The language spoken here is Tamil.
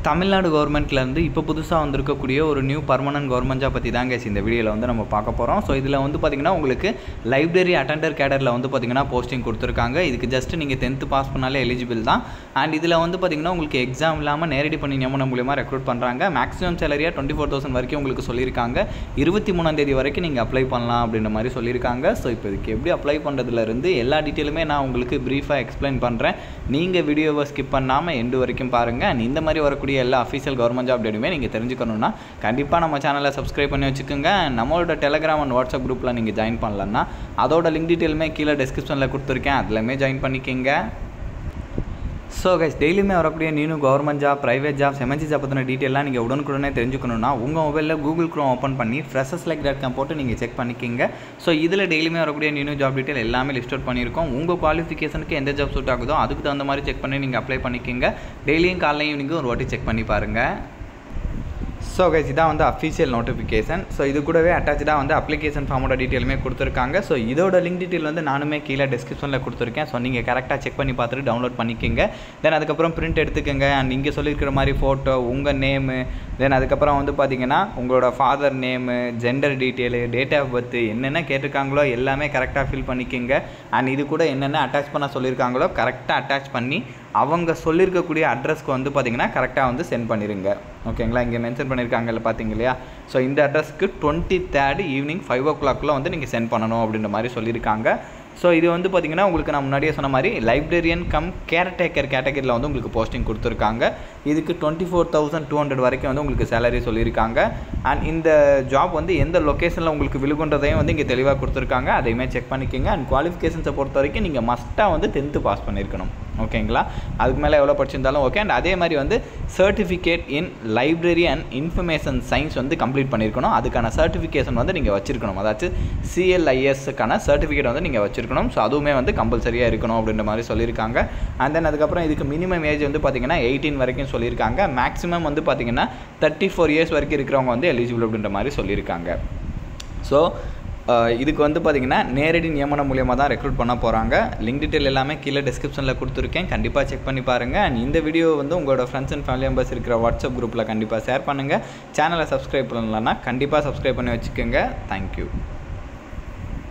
தமிழ்நாடு கவர்மெண்ட்லேருந்து இப்போ புதுசாக வந்திருக்கக்கூடிய ஒரு நியூ பர்மனன்ட் கவர்மெண்ட் ஜாப் பற்றி தாங்க இந்த வீடியோவில் வந்து நம்ம பார்க்க போகிறோம் ஸோ இதில் வந்து பார்த்திங்கன்னா உங்களுக்கு லைப்ரரி அட்டெண்டர் கேடரில் வந்து பார்த்திங்கன்னா போஸ்டிங் கொடுத்துருக்காங்க இதுக்கு ஜஸ்ட் நீங்கள் டென்த்து பாஸ் பண்ணாலே எலிஜிபிள் தான் அண்ட் இதில் வந்து பார்த்திங்கன்னா உங்களுக்கு எக்ஸாம் இல்லாமல் நேரடி பண்ணி நியமனம் மூலியமாக ரெக்ரூட் பண்ணுறாங்க மேக்ஸிமம் சேலரியாக டுவெண்ட்டி ஃபோர் தௌசண்ட் வரைக்கும் உங்களுக்கு சொல்லியிருக்காங்க இருபத்தி மூணாம் தேதி வரைக்கும் நீங்கள் அப்ளை பண்ணலாம் அப்படின்ற மாதிரி சொல்லியிருக்காங்க ஸோ இப்போ இதுக்கு எப்படி அப்ளை பண்ணுறதுலேருந்து எல்லா டீட்டெயிலுமே நான் உங்களுக்கு ப்ரீஃபாக எக்ஸ்பிளைன் பண்ணுறேன் நீங்கள் வீடியோவை ஸ்கிப் பண்ணாமல் எண்டு வரைக்கும் பாருங்கள் அண்ட் இந்த மாதிரி வரக்கூடிய எல்லா அஃபீஷியல் கவர்மெண்ட் ஜாப் டேட்டுமே நீங்கள் தெரிஞ்சுக்கணுன்னா கண்டிப்பாக நம்ம சேனலை சப்ஸ்கிரைப் பண்ணி வச்சுக்கோங்க நம்மளோட டெலகிராம் அண்ட் வாட்ஸ்அப் குரூப்பில் நீங்கள் ஜாயின் பண்ணலன்னா அதோட லிங்க் டீட்டெயிலுமே கீழே டிஸ்கிரிப்ஷனில் கொடுத்துருக்கேன் அதுலையுமே ஜாயின் பண்ணிக்கோங்க ஸோ கைஸ் டெய்லியுமே வரக்கூடிய new government job private jobs எமர்ஜி ஜாப் பற்றின டீட்டெயிலாம் நீங்கள் உடனுக்குடனே தெரிஞ்சுக்கணுன்னா உங்கள் மொபைலில் கூகுள் க்ரோம் ஓப்பன் பண்ணி ஃப்ரெஷஸ் லைக் டாட் காம் போட்டு நீங்கள் செக் பண்ணிக்கிங்க ஸோ இதில் டெய்லியுமே வரக்கூடிய நியூ ஜாப் டீட்டெயில் எல்லாமே லிஸ்ட் அவுட் பண்ணியிருக்கோம் உங்கள் குவாலிஃபிகேஷனுக்கு எந்த ஜாப் சூட் ஆகுதோ அதுக்கு தகுந்த மாதிரி செக் பண்ணி நீங்கள் அப்ளை பண்ணிக்கிங்க டெய்லியும் காலையில் ஈவினிங்கும் ஒரு வாட்டி செக் பண்ணி பாருங்கள் ஸோ கைஸ் இதான் வந்து அஃபீஷியல் நோட்டிஃபிகேஷன் ஸோ இது கூடவே அட்டாச்சாக வந்து அப்ளிகேஷன் ஃபார்மோட டீட்டெயிலுமே கொடுத்துருக்காங்க ஸோ இதோட லிங்க் டீட்டெயில் வந்து நானுமே கீழே டிஸ்கிரிப்ஷனில் கொடுத்துருக்கேன் ஸோ நீங்கள் கரெக்டாக செக் பண்ணி பார்த்துட்டு டவுன்லோட் பண்ணிக்கோங்க தென் அதுக்கப்புறம் பிரிண்ட் எடுத்துக்கோங்க அண்ட் இங்கே சொல்லியிருக்கிற மாதிரி ஃபோட்டோ உங்கள் நேமு தென் அதுக்கப்புறம் வந்து பார்த்தீங்கன்னா உங்களோட father name gender detail date of birth என்னென்ன கேட்டிருக்காங்களோ எல்லாமே கரெக்டாக ஃபில் பண்ணிக்கோங்க அண்ட் இது கூட என்னென்ன அட்டாச் பண்ண சொல்லியிருக்காங்களோ கரெக்டாக அட்டாச் பண்ணி அவங்க சொல்லியிருக்கக்கூடிய அட்ரஸ்க்கு வந்து பார்த்தீங்கன்னா கரெக்டாக வந்து சென்ட் பண்ணிடுங்க ஓகேங்களா இங்கே மென்ஷன் பண்ணியிருக்காங்கல்ல பார்த்தீங்க இல்லையா ஸோ இந்த அட்ரஸ்க்கு டுவெண்ட்டி தேர்ட் ஈவினிங் ஃபைவ் ஓ கிளாக்கில் வந்து நீங்கள் சென்ட் பண்ணணும் அப்படின்ற மாதிரி சொல்லியிருக்காங்க ஸோ இது வந்து பார்த்திங்கன்னா உங்களுக்கு நான் முன்னாடியே சொன்ன மாதிரி லைப்ரரியன் கம் கேர்டேக்கர் கேட்டகரியில் வந்து உங்களுக்கு போஸ்டிங் கொடுத்துருக்காங்க இதுக்கு twenty four thousand two hundred வரைக்கும் வந்து உங்களுக்கு சேலரி சொல்லியிருக்காங்க அண்ட் இந்த ஜாப் வந்து எந்த லொக்கேஷனில் உங்களுக்கு விழுகுன்றதையும் வந்து இங்கே தெளிவாக கொடுத்துருக்காங்க அதையுமே செக் பண்ணிக்கோங்க அண்ட் குவாலிஃபிகேஷன்ஸை பொறுத்த வரைக்கும் நீங்கள் மஸ்ட்டாக வந்து டென்த்து பாஸ் பண்ணியிருக்கணும் ஓகேங்களா அதுக்கு மேலே எவ்வளோ படிச்சிருந்தாலும் ஓகே அண்ட் அதே மாதிரி வந்து certificate in library and information science வந்து கம்ப்ளீட் பண்ணியிருக்கணும் அதுக்கான சர்டிஃபிகேஷன் வந்து நீங்கள் வச்சிருக்கணும் அதாச்சும் சிஎல்ஐஎஸ்க்கான சர்டிஃபிகேட் வந்து நீங்கள் வச்சிருக்கணும் ஸோ அதுவுமே வந்து கம்பல்சரியாக இருக்கணும் அப்படின்ற மாதிரி சொல்லியிருக்காங்க அண்ட் தென் அதுக்கப்புறம் இதுக்கு மினிமம் ஏஜ் வந்து பார்த்தீங்கன்னா எயிட்டீன் வரைக்கும் சொல்லியிருக்காங்க மேக்ஸிமம் வந்து பார்த்தீங்கன்னா தேர்ட்டி ஃபோர் இயர்ஸ் வரைக்கும் இருக்கிறவங்க வந்து எலிஜிபிள் அப்படின்ற மாதிரி சொல்லியிருக்காங்க ஸோ இதுக்கு வந்து பார்த்திங்கன்னா நேரடி நியமனம் மூலியமாக தான் ரெக்ரூட் பண்ண போகிறாங்க லிங்க் டீட்டெயில் எல்லாமே கீழே டிஸ்கிரிப்ஷனில் கொடுத்துருக்கேன் கண்டிப்பாக செக் பண்ணி பாருங்கள் அண்ட் இந்த வீடியோ வந்து உங்களோட ஃப்ரெண்ட்ஸ் அண்ட் ஃபேமிலி மெம்பர்ஸ் இருக்கிற வாட்ஸ்அப் குரூப்பில் கண்டிப்பாக ஷேர் பண்ணுங்கள் சேனலை சப்ஸ்கிரைப் பண்ணலன்னா கண்டிப்பாக சப்ஸ்கிரைப் பண்ணி வச்சுக்கோங்க தேங்க்யூ